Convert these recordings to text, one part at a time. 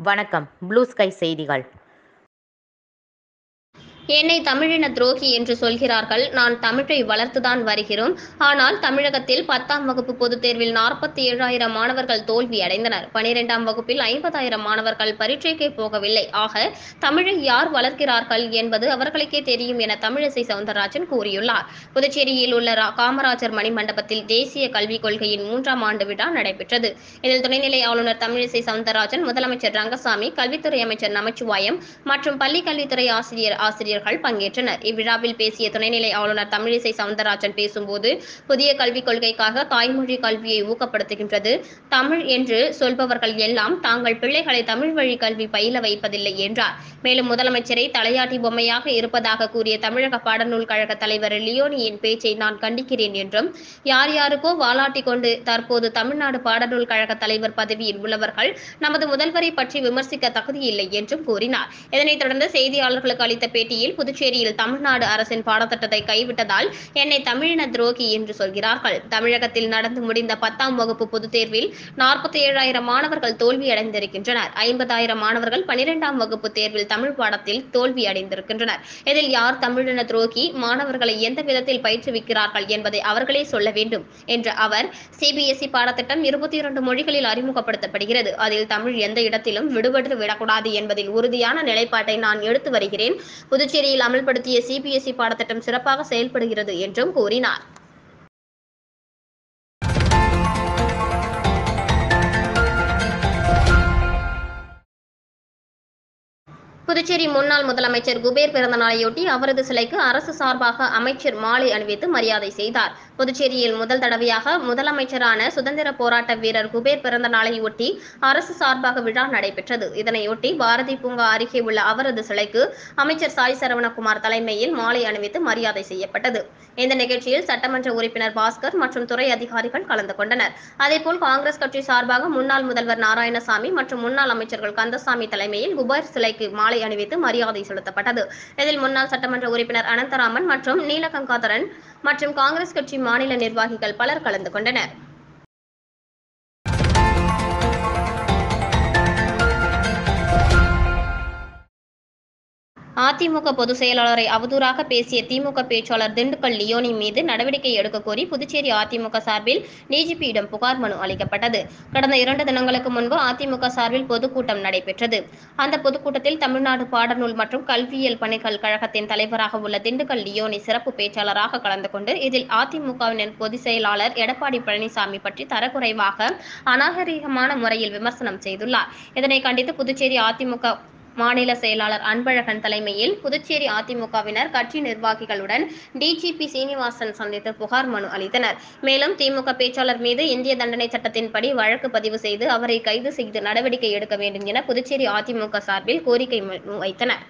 வணக்கம் blue sky செய்திகள் என்னை தமிழின துரோகி என்று சொல்கிறார்கள் நான் தமிழை வளர்த்துதான் வருகிறோம் ஆனால் தமிழகத்தில் பத்தாம் வகுப்பு பொதுத் தேர்வில் நாற்பத்தி ஏழாயிரம் மாணவர்கள் தோல்வி அடைந்தனர் பனிரெண்டாம் வகுப்பில் ஐம்பதாயிரம் மாணவர்கள் பரீட்சைக்கே போகவில்லை ஆக தமிழை யார் வளர்க்கிறார்கள் என்பது அவர்களுக்கே தெரியும் என தமிழிசை சவுந்தரராஜன் கூறியுள்ளார் புதுச்சேரியில் உள்ள ரா- காமராஜர் மணிமண்டபத்தில் தேசிய கல்விக் கொள்கையின் மூன்றாம் ஆண்டு விழா நடைபெற்றது இதில் துணைநிலை ஆளுநர் தமிழிசை சவுந்தரராஜன் முதலமைச்சர் ரங்கசாமி கல்வித்துறை அமைச்சர் நமச்சிவாயம் மற்றும் பள்ளி கல்வித்துறை ஆசிரியர் ஆசிரியர்கள் பங்கேற்றனர் இவ்விழாவில் பேசிய துணைநிலை ஆளுநர் தமிழிசை சவுந்தரராஜன் பேசும்போது புதிய கல்விக் கொள்கைக்காக தாய்மொழி கல்வியை ஊக்கப்படுத்துகின்றது தமிழ் என்று சொல்பவர்கள் எல்லாம் தாங்கள் பிள்ளைகளை தமிழ் வழி கல்வி பயில வைப்பதில்லை என்றார் மேலும் முதலமைச்சரை தலையாட்டி பொம்மையாக இருப்பதாக கூறிய தமிழக பாடநூல் கழக தலைவர் லியோனியின் பேச்சை நான் கண்டிக்கிறேன் என்றும் யார் யாருக்கோ வாலாட்டி கொண்டு தற்போது தமிழ்நாடு பாடநூல் கழக தலைவர் பதவியில் உள்ளவர்கள் நமது முதல்வரை பற்றி விமர்சிக்க தகுதியில்லை என்றும் கூறினார் இதனைத் தொடர்ந்து செய்தியாளர்களுக்கு அளித்த பேட்டியில் புதுச்சேரியில் தமிழ்நாடு அரசின் பாடத்திட்டத்தை கைவிட்டதால் என்னை தமிழின துரோகி என்று சொல்கிறார்கள் தமிழகத்தில் நடந்து முடிந்த பத்தாம் வகுப்பு பொதுத் தேர்வில் நாற்பத்தி ஏழாயிரம் மாணவர்கள் தோல்வி அடைந்திருக்கின்றனர் ஐம்பதாயிரம் மாணவர்கள் பனிரெண்டாம் வகுப்பு தேர்வில் தமிழ் பாடத்தில் தோல்வி அடைந்திருக்கின்றனர் இதில் யார் தமிழின துரோகி மாணவர்களை எந்த விதத்தில் பயிற்றுவிக்கிறார்கள் என்பதை அவர்களே சொல்ல வேண்டும் என்ற அவர் சிபிஎஸ்இ பாடத்திட்டம் இருபத்தி இரண்டு மொழிகளில் அறிமுகப்படுத்தப்படுகிறது அதில் தமிழ் எந்த இடத்திலும் விடுபட்டு விடக்கூடாது என்பதில் உறுதியான நிலைப்பாட்டை நான் எடுத்து வருகிறேன் புதுச்சேரியில் அமல்படுத்திய சிபிஎஸ்இ பாடத்திட்டம் சிறப்பாக செயல்படுகிறது என்றும் கூறினார் புதுச்சேரி முன்னாள் முதலமைச்சர் குபேர் பிறந்த நாளையொட்டி அவரது சிலைக்கு அரசு சார்பாக அமைச்சர் மாலை அணிவித்து மரியாதை செய்தார் புதுச்சேரியில் முதல் தடவையாக முதலமைச்சரான சுதந்திர போராட்ட வீரர் குபேர் பிறந்த நாளையொட்டி அரசு சார்பாக விழா நடைபெற்றது இதனையொட்டி பாரதி பூங்கா அருகே உள்ள அவரது சிலைக்கு அமைச்சர் சாய் சரவணகுமார் தலைமையில் மாலை அணிவித்து மரியாதை செய்யப்பட்டது இந்த நிகழ்ச்சியில் சட்டமன்ற உறுப்பினர் பாஸ்கர் மற்றும் துறை அதிகாரிகள் கலந்து கொண்டனர் அதேபோல் காங்கிரஸ் கட்சி சார்பாக முன்னாள் முதல்வர் நாராயணசாமி மற்றும் முன்னாள் அமைச்சர்கள் கந்தசாமி தலைமையில் குபேர் சிலைக்கு மாலை அணிவித்து மரியாதை செலுத்தப்பட்டது இதில் முன்னாள் சட்டமன்ற உறுப்பினர் அனந்தராமன் மற்றும் நீலகங்காதரன் மற்றும் காங்கிரஸ் கட்சி மாநில நிர்வாகிகள் பலர் கலந்து கொண்டனர் அதிமுக பொதுச் செயலாளரை அவதூறாக பேசிய திமுக பேச்சாளர் திண்டுக்கல் லியோனி மீது நடவடிக்கை எடுக்க கோரி புதுச்சேரி அதிமுக சார்பில் டிஜிபியிடம் புகார் மனு அளிக்கப்பட்டது கடந்த இரண்டு தினங்களுக்கு முன்பு அதிமுக சார்பில் பொதுக்கூட்டம் நடைபெற்றது அந்த பொதுக்கூட்டத்தில் தமிழ்நாடு பாடநூல் மற்றும் கல்வியியல் பணிகள் கழகத்தின் தலைவராக உள்ள திண்டுக்கல் லியோனி சிறப்பு பேச்சாளராக கலந்து கொண்டு இதில் அதிமுகவினர் பொதுச் செயலாளர் எடப்பாடி பழனிசாமி பற்றி தரக்குறைவாக அநாகரிகமான முறையில் விமர்சனம் செய்துள்ளார் இதனை கண்டித்து புதுச்சேரி அதிமுக மாநில செயலாளர் அன்பழகன் தலைமையில் புதுச்சேரி அதிமுகவினர் கட்சி நிர்வாகிகளுடன் டிஜிபி சீனிவாசன் சந்தித்து புகார் மனு அளித்தனர் மேலும் திமுக பேச்சாளர் மீது இந்திய தண்டனை சட்டத்தின்படி வழக்கு பதிவு செய்து அவரை கைது செய்து நடவடிக்கை எடுக்க வேண்டும் என புதுச்சேரி அதிமுக சார்பில் கோரிக்கை மனு வைத்தனர்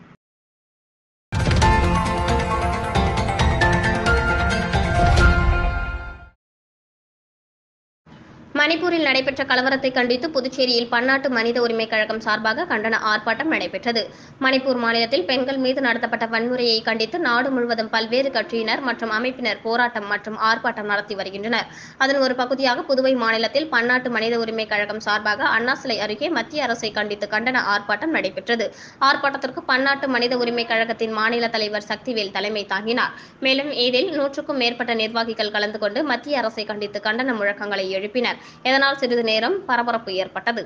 மணிப்பூரில் நடைபெற்ற கலவரத்தை கண்டித்து புதுச்சேரியில் பன்னாட்டு மனித உரிமை கழகம் சார்பாக கண்டன ஆர்ப்பாட்டம் நடைபெற்றது மணிப்பூர் மாநிலத்தில் பெண்கள் மீது நடத்தப்பட்ட வன்முறையை கண்டித்து நாடு முழுவதும் பல்வேறு கட்சியினர் மற்றும் அமைப்பினர் போராட்டம் மற்றும் ஆர்ப்பாட்டம் நடத்தி வருகின்றனர் அதன் ஒரு பகுதியாக புதுவை மாநிலத்தில் பன்னாட்டு மனித உரிமை கழகம் சார்பாக அண்ணா சிலை அருகே மத்திய அரசை கண்டித்து கண்டன ஆர்ப்பாட்டம் நடைபெற்றது ஆர்ப்பாட்டத்திற்கு பன்னாட்டு மனித உரிமை கழகத்தின் மாநில தலைவர் சக்திவேல் தலைமை தாங்கினார் மேலும் இதில் நூற்றுக்கும் மேற்பட்ட நிர்வாகிகள் கலந்து கொண்டு மத்திய அரசை கண்டித்து கண்டன முழக்கங்களை எழுப்பினர் இதனால் சிறிது நேரம் பரபரப்பு ஏற்பட்டது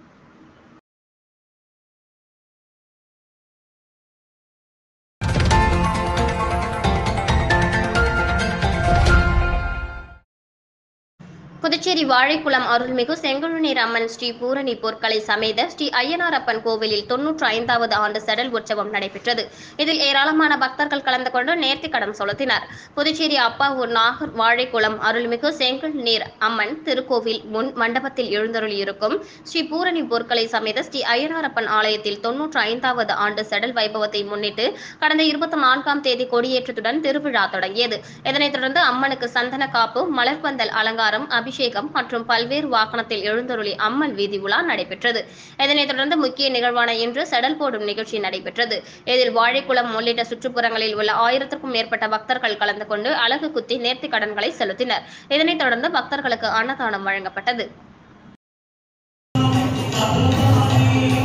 புதுச்சேரி வாழைக்குளம் அருள்மிகு செங்கழுநீர் அம்மன் ஸ்ரீ பூரணி பொற்களை சமேத ஸ்ரீ ஐயனாரப்பன் கோவிலில் தொன்னூற்று ஐந்தாவது ஆண்டு செடல் உற்சவம் நடைபெற்றது இதில் ஏராளமான பக்தர்கள் கலந்து கொண்டு நேர்த்திக்கடன் செலுத்தினர் புதுச்சேரி அப்பாவூர் நாகர் வாழைக்குளம் அருள்மிகு செங்கழுநீர் அம்மன் திருக்கோவில் முன் மண்டபத்தில் எழுந்தருளியிருக்கும் ஸ்ரீ பூரணி பொற்களை சமேத ஸ்ரீ ஐயனாரப்பன் ஆலயத்தில் தொன்னூற்று ஐந்தாவது ஆண்டு செடல் வைபவத்தை முன்னிட்டு கடந்த இருபத்தி நான்காம் தேதி கொடியேற்றத்துடன் திருவிழா தொடங்கியது இதனைத் தொடர்ந்து அம்மனுக்கு சந்தன காப்பு மலர்பந்தல் அலங்காரம் அபிஷேகம் மற்றும் பல்வேறு வாகனத்தில் எழுந்தருளி அம்மன் வீதி உலா நடைபெற்றது இதனைத் தொடர்ந்து முக்கிய நிகழ்வான இன்று செடல் போடும் நிகழ்ச்சி நடைபெற்றது இதில் வாழைக்குளம் உள்ளிட்ட சுற்றுப்புறங்களில் உள்ள ஆயிரத்திற்கும் மேற்பட்ட பக்தர்கள் கலந்து கொண்டு அழகு குத்தி நேர்த்திக் கடன்களை செலுத்தினர் இதனைத் தொடர்ந்து பக்தர்களுக்கு அன்னதானம் வழங்கப்பட்டது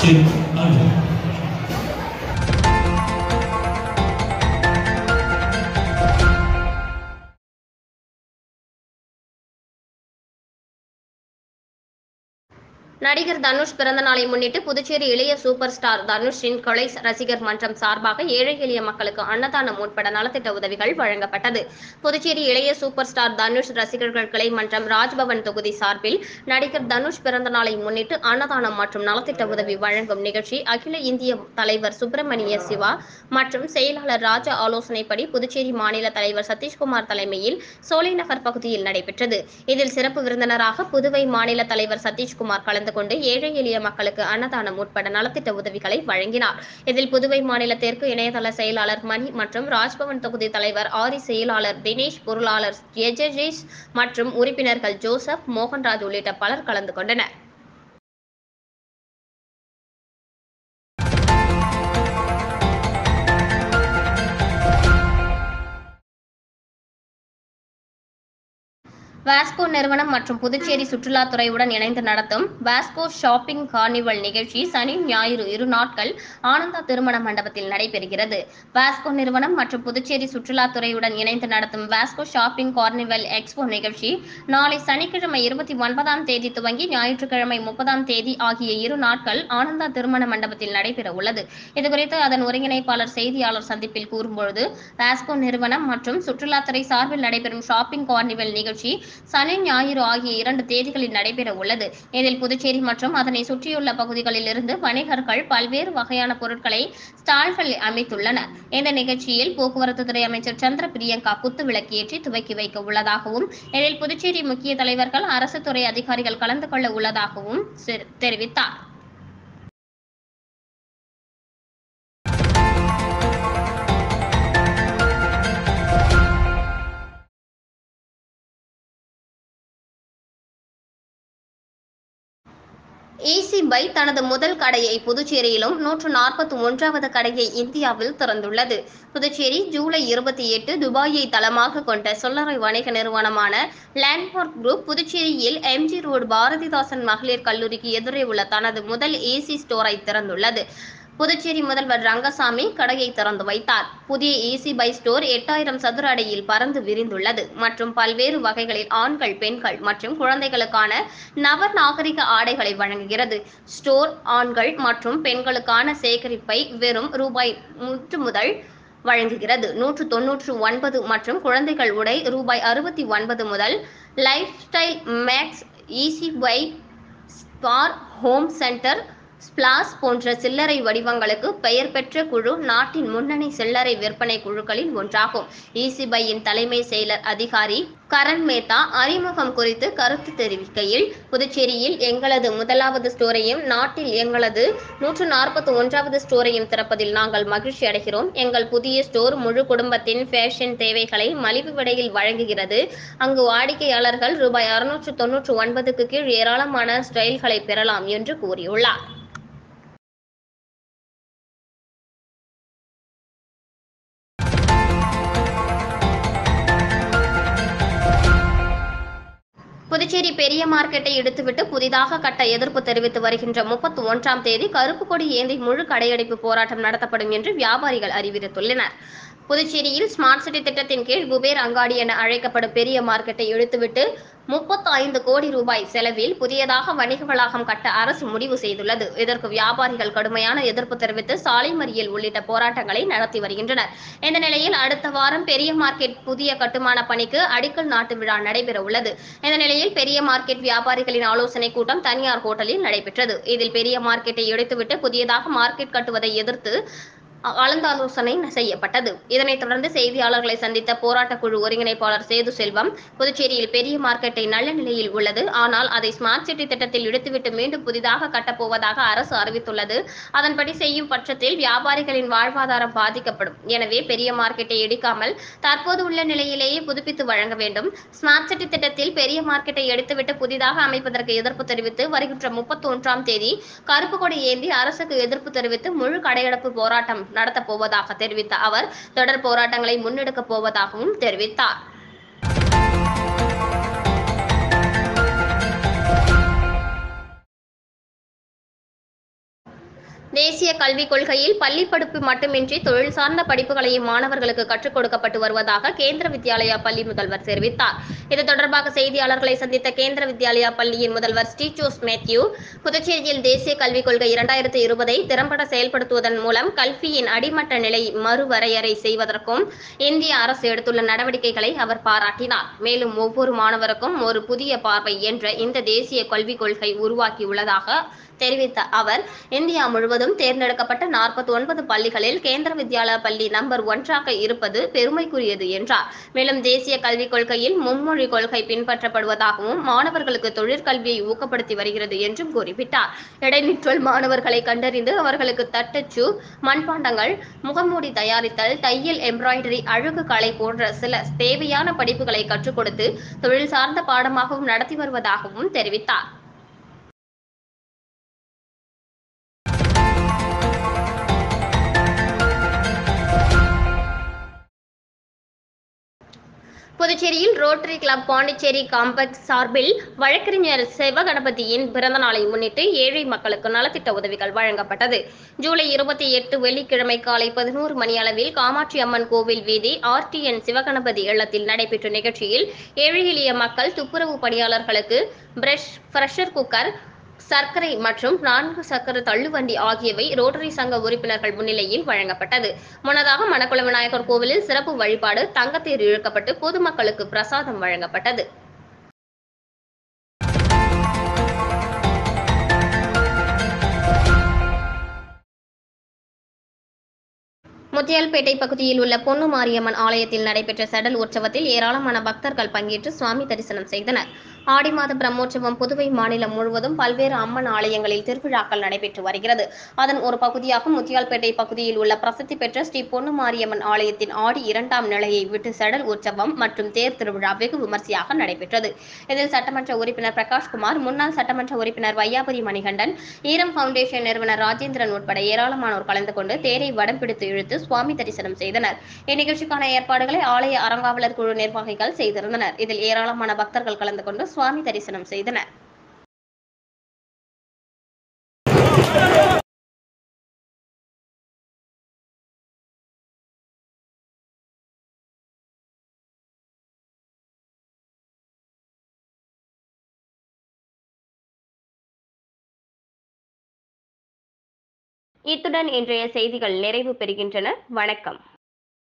Check out. நடிகர் தனுஷ் பிறந்த நாளை முன்னிட்டு புதுச்சேரி இளைய சூப்பர் ஸ்டார் தனுஷின் கொலை ரசிகர் மன்றம் சார்பாக ஏழை எளிய மக்களுக்கு அன்னதானம் உட்பட நலத்திட்ட உதவிகள் வழங்கப்பட்டது புதுச்சேரி இளைய சூப்பர் ஸ்டார் தனுஷ் ரசிகர்கள் கிளை மன்றம் ராஜ்பவன் தொகுதி சார்பில் நடிகர் தனுஷ் பிறந்த நாளை முன்னிட்டு அன்னதானம் மற்றும் நலத்திட்ட உதவி வழங்கும் நிகழ்ச்சி அகில இந்திய தலைவர் சுப்பிரமணிய சிவா மற்றும் செயலாளர் ராஜா ஆலோசனைப்படி புதுச்சேரி மாநில தலைவர் சதீஷ்குமார் தலைமையில் சோலைநகர் பகுதியில் நடைபெற்றது இதில் சிறப்பு விருந்தினராக புதுவை மாநில தலைவர் சதீஷ்குமார் கலந்து கொண்டு ஏழை எளிய மக்களுக்கு அன்னதானம் உட்பட நலத்திட்ட உதவிகளை வழங்கினார் இதில் புதுவை மாநில தெற்கு இணையதள செயலாளர் மணி மற்றும் ராஜ்பவன் தொகுதி தலைவர் ஆரி செயலாளர் தினேஷ் பொருளாளர் எஜேஷ் மற்றும் உறுப்பினர்கள் ஜோசப் மோகன்ராஜ் உள்ளிட்ட பலர் கலந்து கொண்டனர் வாஸ்கோ நிறுவனம் மற்றும் புதுச்சேரி சுற்றுலாத்துறையுடன் இணைந்து நடத்தும் வாஸ்கோ ஷாப்பிங் கார்னிவல் நிகழ்ச்சி சனி ஞாயிறு இரு நாட்கள் ஆனந்தா திருமண மண்டபத்தில் நடைபெறுகிறது வாஸ்கோ நிறுவனம் மற்றும் புதுச்சேரி சுற்றுலாத்துறையுடன் இணைந்து நடத்தும் வாஸ்கோ ஷாப்பிங் கார்னிவல் எக்ஸ்போ நிகழ்ச்சி நாளை சனிக்கிழமை இருபத்தி ஒன்பதாம் தேதி துவங்கி ஞாயிற்றுக்கிழமை முப்பதாம் தேதி ஆகிய இரு நாட்கள் ஆனந்தா திருமண மண்டபத்தில் நடைபெற உள்ளது இதுகுறித்து அதன் ஒருங்கிணைப்பாளர் செய்தியாளர் சந்திப்பில் கூறும்பொழுது வாஸ்கோ நிறுவனம் மற்றும் சுற்றுலாத்துறை சார்பில் நடைபெறும் ஷாப்பிங் கார்னிவல் நிகழ்ச்சி சனி ஞாயிறு ஆகிய இரண்டு தேதிகளில் நடைபெற உள்ளது இதில் புதுச்சேரி மற்றும் அதனை சுற்றியுள்ள பகுதிகளில் இருந்து வணிகர்கள் பல்வேறு வகையான பொருட்களை ஸ்டால்களில் அமைத்துள்ளனர் இந்த நிகழ்ச்சியில் போக்குவரத்து துறை அமைச்சர் சந்திர பிரியங்கா குத்து விளக்கேற்றி துவக்கி வைக்க உள்ளதாகவும் இதில் புதுச்சேரி முக்கிய தலைவர்கள் அரசு துறை அதிகாரிகள் கலந்து கொள்ள உள்ளதாகவும் சிறு- தெரிவித்தார் ஈசி பை தனது முதல் கடையை புதுச்சேரியிலும் நூற்று நாற்பத்தி ஒன்றாவது கடையை இந்தியாவில் திறந்துள்ளது புதுச்சேரி ஜூலை இருபத்தி எட்டு துபாயை தளமாக கொண்ட சொல்லறை வணிக நிறுவனமான லேண்ட்மார்க் குரூப் புதுச்சேரியில் எம்ஜி ரோடு பாரதிதாசன் மகளிர் கல்லூரிக்கு எதிரே உள்ள தனது முதல் ஏசி ஸ்டோரை திறந்துள்ளது புதுச்சேரி முதல்வர் ரங்கசாமி கடையை திறந்து வைத்தார் புதிய ஏசி பை ஸ்டோர் எட்டாயிரம் சதுர அடியில் பறந்து விரிந்துள்ளது மற்றும் பல்வேறு வகைகளில் ஆண்கள் பெண்கள் மற்றும் குழந்தைகளுக்கான நவ நாகரிக ஆடைகளை வழங்குகிறது ஸ்டோர் ஆண்கள் மற்றும் பெண்களுக்கான சேகரிப்பை வெறும் ரூபாய் முற்று முதல் வழங்குகிறது நூற்று தொன்னூற்று ஒன்பது மற்றும் குழந்தைகள் உடை ரூபாய் அறுபத்தி ஒன்பது முதல் Lifestyle Max Easybuy Spar Home Centre Splash போன்ற சில்லறை வடிவங்களுக்கு பெயர் பெற்ற குழு நாட்டின் முன்னணி சில்லறை விற்பனை குழுக்களில் ஒன்றாகும் ஈசிபையின் தலைமை செயலர் அதிகாரி கரண் மேத்தா அறிமுகம் குறித்து கருத்து தெரிவிக்கையில் புதுச்சேரியில் எங்களது முதலாவது ஸ்டோரையும் நாட்டில் எங்களது நூற்று நாற்பத்தி ஒன்றாவது ஸ்டோரையும் திறப்பதில் நாங்கள் மகிழ்ச்சி அடைகிறோம் எங்கள் புதிய ஸ்டோர் முழு குடும்பத்தின் ஃபேஷன் தேவைகளை மலிவு விலையில் வழங்குகிறது அங்கு வாடிக்கையாளர்கள் ரூபாய் அறுநூற்று தொன்னூற்று ஒன்பதுக்கு கீழ் ஏராளமான ஸ்டைல்களை பெறலாம் என்று கூறியுள்ளார் புதுச்சேரி பெரிய மார்க்கெட்டை இடித்துவிட்டு புதிதாக கட்ட எதிர்ப்பு தெரிவித்து வருகின்ற முப்பத்தி ஒன்றாம் தேதி கருப்பு கொடி ஏந்தி முழு கடையடைப்பு போராட்டம் நடத்தப்படும் என்று வியாபாரிகள் அறிவித்துள்ளனர் புதுச்சேரியில் ஸ்மார்ட் சிட்டி திட்டத்தின் கீழ் குபேர் அங்காடி என அழைக்கப்படும் பெரிய மார்க்கெட்டை இழுத்துவிட்டு முப்பத்தி ஐந்து கோடி ரூபாய் செலவில் புதியதாக வணிக வளாகம் கட்ட அரசு முடிவு செய்துள்ளது இதற்கு வியாபாரிகள் கடுமையான எதிர்ப்பு தெரிவித்து சாலை மறியல் உள்ளிட்ட போராட்டங்களை நடத்தி வருகின்றனர் இந்த நிலையில் அடுத்த வாரம் பெரிய மார்க்கெட் புதிய கட்டுமான பணிக்கு அடிக்கல் நாட்டு விழா நடைபெற உள்ளது இந்த நிலையில் பெரிய மார்க்கெட் வியாபாரிகளின் ஆலோசனை கூட்டம் தனியார் ஹோட்டலில் நடைபெற்றது இதில் பெரிய மார்க்கெட்டை இடித்துவிட்டு புதியதாக மார்க்கெட் கட்டுவதை எதிர்த்து கலந்தாலோசனை செய்யப்பட்டது இதனைத் தொடர்ந்து செய்தியாளர்களை சந்தித்த போராட்டக் குழு ஒருங்கிணைப்பாளர் சேது செல்வம் புதுச்சேரியில் பெரிய மார்க்கெட்டை நல்ல நிலையில் உள்ளது ஆனால் அதை ஸ்மார்ட் சிட்டி திட்டத்தில் இழுத்துவிட்டு மீண்டும் புதிதாக கட்டப்போவதாக அரசு அறிவித்துள்ளது அதன்படி செய்யும் பட்சத்தில் வியாபாரிகளின் வாழ்வாதாரம் பாதிக்கப்படும் எனவே பெரிய மார்க்கெட்டை இடிக்காமல் தற்போது உள்ள நிலையிலேயே புதுப்பித்து வழங்க வேண்டும் ஸ்மார்ட் சிட்டி திட்டத்தில் பெரிய மார்க்கெட்டை எடுத்துவிட்டு புதிதாக அமைப்பதற்கு எதிர்ப்பு தெரிவித்து வருகின்ற முப்பத்தி ஒன்றாம் தேதி கருப்பு கொடி ஏந்தி அரசுக்கு எதிர்ப்பு தெரிவித்து முழு கடையடைப்பு போராட்டம் நடத்தப் போவதாக தெரிவித்த அவர் தொடர் போராட்டங்களை முன்னெடுக்கப் போவதாகவும் தெரிவித்தார் தேசிய கல்விக் கொள்கையில் பள்ளி படிப்பு மட்டுமின்றி தொழில் சார்ந்த படிப்புகளையும் மாணவர்களுக்கு கற்றுக் கொடுக்கப்பட்டு வருவதாக கேந்திர வித்யாலயா பள்ளி முதல்வர் தெரிவித்தார் இது தொடர்பாக செய்தியாளர்களை சந்தித்த கேந்திர வித்யாலயா பள்ளியின் முதல்வர் ஸ்டீச்சோஸ் மேத்யூ புதுச்சேரியில் தேசிய கல்விக் கொள்கை இரண்டாயிரத்தி இருபதை திறம்பட செயல்படுத்துவதன் மூலம் கல்வியின் அடிமட்ட நிலை மறுவரையறை செய்வதற்கும் இந்திய அரசு எடுத்துள்ள நடவடிக்கைகளை அவர் பாராட்டினார் மேலும் ஒவ்வொரு மாணவருக்கும் ஒரு புதிய பார்வை என்ற இந்த தேசிய கல்விக் கொள்கை உருவாக்கியுள்ளதாக தெரிவித்த அவர் இந்தியா முழுவதும் தேர்ந்தெடுக்கப்பட்ட நாற்பத்தி ஒன்பது பள்ளிகளில் கேந்திர வித்யாலயா பள்ளி நம்பர் ஒன்றாக இருப்பது பெருமைக்குரியது என்றார் மேலும் தேசிய கல்விக் கொள்கையில் மும்மொழி கொள்கை பின்பற்றப்படுவதாகவும் மாணவர்களுக்கு தொழிற்கல்வியை ஊக்கப்படுத்தி வருகிறது என்றும் குறிப்பிட்டார் இடைநிற்றல் மாணவர்களை கண்டறிந்து அவர்களுக்கு தட்டச்சு மண்பாண்டங்கள் முகமூடி தயாரித்தல் தையல் எம்ப்ராய்டரி அழகு கலை போன்ற சில தேவையான படிப்புகளை கற்றுக் கொடுத்து தொழில் சார்ந்த பாடமாகவும் நடத்தி வருவதாகவும் தெரிவித்தார் புதுச்சேரியில் ரோட்டரி கிளப் பாண்டிச்சேரி காம்பெக்ஸ் சார்பில் வழக்கறிஞர் சிவகணபதியின் பிறந்த நாளை முன்னிட்டு ஏழை மக்களுக்கு நலத்திட்ட உதவிகள் வழங்கப்பட்டது ஜூலை இருபத்தி எட்டு வெள்ளிக்கிழமை காலை பதினோரு மணி அளவில் காமாட்சி அம்மன் கோவில் வீதி ஆர்டிஎன் சிவகணபதி இல்லத்தில் நடைபெற்ற நிகழ்ச்சியில் ஏழை எளிய மக்கள் துப்புரவு பணியாளர்களுக்கு பிரஷ் பிரஷர் குக்கர் சர்க்கரை மற்றும் நான்கு சக்கர தள்ளுவண்டி ஆகியவை ரோட்டரி சங்க உறுப்பினர்கள் முன்னிலையில் வழங்கப்பட்டது முன்னதாக மணக்குள விநாயகர் கோவிலில் சிறப்பு வழிபாடு தங்கத்தேர் இழுக்கப்பட்டு பொதுமக்களுக்கு பிரசாதம் வழங்கப்பட்டது முத்தியால்பேட்டை பகுதியில் உள்ள பொன்னு மாரியம்மன் ஆலயத்தில் நடைபெற்ற செடல் உற்சவத்தில் ஏராளமான பக்தர்கள் பங்கேற்று சுவாமி தரிசனம் செய்தனர் ஆடி மாத பிரம்மோற்சவம் புதுவை மாநிலம் முழுவதும் பல்வேறு அம்மன் ஆலயங்களில் திருவிழாக்கள் நடைபெற்று வருகிறது அதன் ஒரு பகுதியாக முத்தியால்பேட்டை பகுதியில் உள்ள பிரசித்தி பெற்ற ஸ்ரீ பொன்னு மாரியம்மன் ஆலயத்தின் ஆடி இரண்டாம் நிலையை விட்டு செடல் உற்சவம் மற்றும் தேர் திருவிழா வெகு விமர்சையாக நடைபெற்றது இதில் சட்டமன்ற உறுப்பினர் பிரகாஷ்குமார் முன்னாள் சட்டமன்ற உறுப்பினர் வையாபுரி மணிகண்டன் ஈரம் ஃபவுண்டேஷன் நிறுவனர் ராஜேந்திரன் உட்பட ஏராளமானோர் கலந்து கொண்டு தேரை வடம் பிடித்து இழுத்து சுவாமி தரிசனம் செய்தனர் இந்நிகழ்ச்சிக்கான ஏற்பாடுகளை ஆலய அறங்காவலர் குழு நிர்வாகிகள் செய்திருந்தனர் இதில் ஏராளமான பக்தர்கள் கலந்து கொண்டு சுவாமி தரிசனம் செய்தனர் இத்துடன் இன்றைய செய்திகள் நிறைவு பெறுகின்றன வணக்கம்